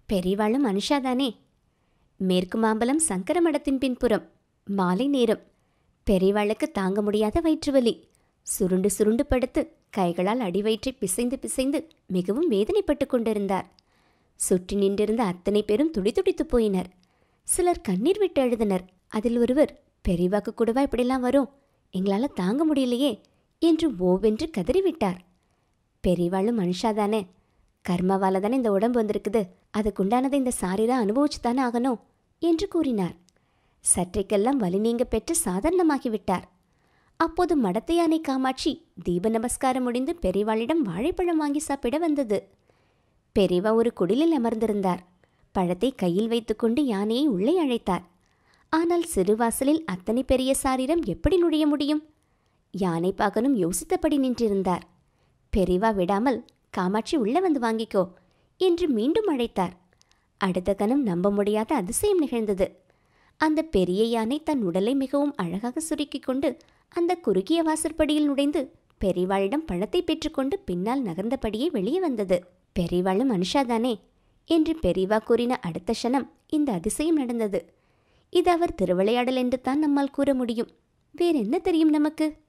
பெரியவாளும் மனுஷாதானே மேற்கு மாம்பலம் சங்கர மடத்தின் பின்புறம் மாலை நேரம் பெரியவாளுக்கு தாங்க முடியாத வயிற்றுவலி சுருண்டு சுருண்டு படுத்து கைகளால் அடிவயிற்றை பிசைந்து பிசைந்து மிகவும் வேதனைப்பட்டு கொண்டிருந்தார் சுற்றி நின்றிருந்த அத்தனை பேரும் துடிதுடித்து போயினர் சிலர் கண்ணீர் விட்டு எழுதினர் அதில் ஒருவர் பெரியவாக்கு கூடவா இப்படிலாம் வரும் எங்களால் தாங்க முடியலையே என்று ஓவென்று கதறிவிட்டார் பெரியவாளும் மனுஷாதானே கர்மாவால தானே இந்த உடம்பு வந்திருக்குது அதுக்குண்டானதை இந்த சாரீரா அனுபவிச்சு தானே ஆகணும் என்று கூறினார் சற்றைக்கெல்லாம் வலி நீங்க பெற்று சாதாரணமாகிவிட்டார் அப்போது மடத்தை யானை காமாட்சி தீப நமஸ்காரம் முடிந்து பெரியவாளிடம் வாழைப்பழம் வாங்கி சாப்பிட வந்தது பெரியவா ஒரு குடிலில் அமர்ந்திருந்தார் பழத்தை கையில் வைத்துக்கொண்டு யானையை உள்ளே அழைத்தார் ஆனால் சிறுவாசலில் அத்தனை பெரிய சாரீரம் எப்படி நுழைய முடியும் யானை பாகனும் யோசித்தபடி நின்றிருந்தார் பெரியவா விடாமல் காமாட்சி உள்ளே வந்து வாங்கிக்கோ என்று மீண்டும் அழைத்தார் அடுத்த கணம் நம்ப முடியாத அதிசயம் நிகழ்ந்தது அந்த பெரிய யானை தன் உடலை மிகவும் அழகாக சுருக்கிக் கொண்டு அந்த குறுகிய வாசற்படியில் நுழைந்து பெரியவாளிடம் பழத்தை பெற்றுக்கொண்டு பின்னால் நகர்ந்தபடியே வெளியே வந்தது பெரியவாளும் மனுஷாதானே என்று பெரியவா கூறின அடுத்த க்ஷணம் இந்த அதிசயம் நடந்தது இது அவர் திருவிளையாடல் என்று தான் நம்மால் கூற முடியும் வேறென்ன தெரியும் நமக்கு